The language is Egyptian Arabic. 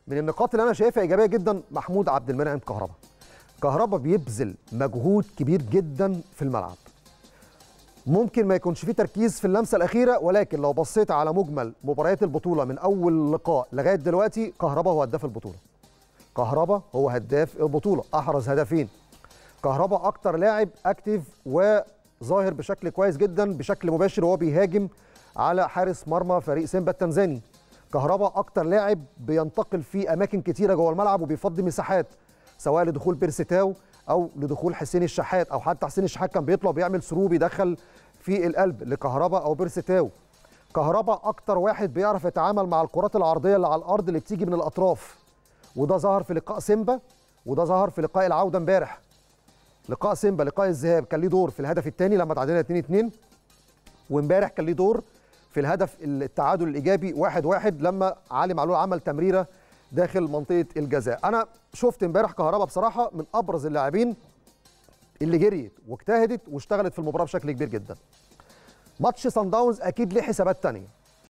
من النقاط اللي انا شايفها ايجابيه جدا محمود عبد المنعم كهربا كهربا بيبذل مجهود كبير جدا في الملعب ممكن ما يكونش فيه تركيز في اللمسه الاخيره ولكن لو بصيت على مجمل مباريات البطوله من اول لقاء لغايه دلوقتي كهربا هو هداف البطوله كهربا هو هداف البطوله احرز هدفين كهربا اكتر لاعب اكتيف وظاهر بشكل كويس جدا بشكل مباشر وهو بيهاجم على حارس مرمى فريق سيمبا التنزاني كهربا اكتر لاعب بينتقل في اماكن كتيره جوه الملعب وبيفضي مساحات سواء لدخول بيرسيتاو او لدخول حسين الشحات او حتى حسين الشحات كان بيطلع بيعمل ثرو بيدخل في القلب لكهربا او بيرسيتاو كهربا اكتر واحد بيعرف يتعامل مع الكرات العرضيه اللي على الارض اللي بتيجي من الاطراف وده ظهر في لقاء سيمبا وده ظهر في لقاء العوده امبارح لقاء سيمبا لقاء الذهاب كان ليه دور في الهدف الثاني لما تعادلنا 2 2 وامبارح كان ليه دور في الهدف التعادل الايجابي 1 1 لما علي معلول عمل تمريره داخل منطقه الجزاء انا شفت امبارح كهربا بصراحه من ابرز اللاعبين اللي جريت واجتهدت واشتغلت في المباراه بشكل كبير جدا ماتش سان داونز اكيد ليه حسابات تانية